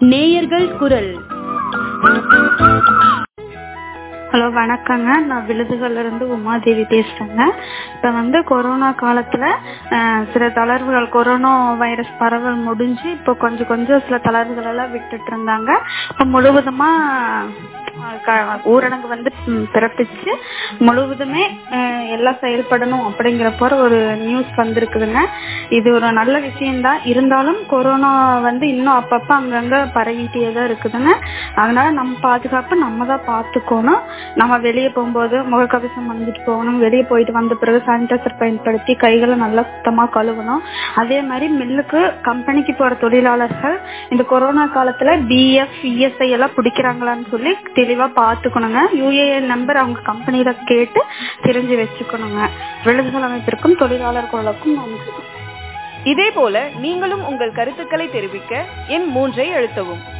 நேயர்கள் குரல் ஹலோ வணக்கங்க நான் விழுதுகள்ல இருந்து உமாதேவி பேசுறேங்க இப்ப வந்து கொரோனா காலத்துல அஹ், சில தளர்வுகள் கொரோனா வைரஸ் பரவல் முடிஞ்சு இப்போ கொஞ்சம் கொஞ்சம் சில தளர்வுகள் எல்லாம் விட்டுட்டு இருந்தாங்க இப்ப முழுவதுமா அஹ், க- ஊரடங்கு வந்து ம், பிறப்பிச்சு முழுவதுமே அஹ், எல்லாம் செயல்படணும் அப்படிங்கிற போற ஒரு நியூஸ் வந்திருக்குதுங்க இது ஒரு நல்ல விஷயம்தான் இருந்தாலும் கொரோனா வந்து இன்னும் அப்பப்ப அங்கங்க பரவிட்டே தான் இருக்குதுங்க அதனால நம்ம பாதுகாப்பு நம்ம தான் பார்த்துக்கணும் நம்ம வெளியே போகும்போது முகக்கவசம் அணிஞ்சிட்டு போகணும் வெளியே போயிட்டு வந்த பிறகு சானிடைசர் பயன்படுத்தி கைகளை நல்லா சுத்தமா கழுவணும் அதே மாதிரி மில்லுக்கு கம்பெனிக்கு போற தொழிலாளர்கள் இந்த கொரோனா காலத்துல பிஎஃப் இஎஸ்ஐ எல்லாம் பிடிக்கிறாங்களான்னு சொல்லி தெளிவா பார்த்துக்கணுங்க யூஏஎன் நம்பர் அவங்க கம்பெனியில கேட்டு தெரிஞ்சு வச்சுக்கணுங்க விழுதுகள் அமைப்பிற்கும் தொழிலாளர் குழுக்கும் நன்றி இதே போல நீங்களும் உங்கள் கருத்துக்களை தெரிவிக்க எண் மூன்றை அழுத்தவும்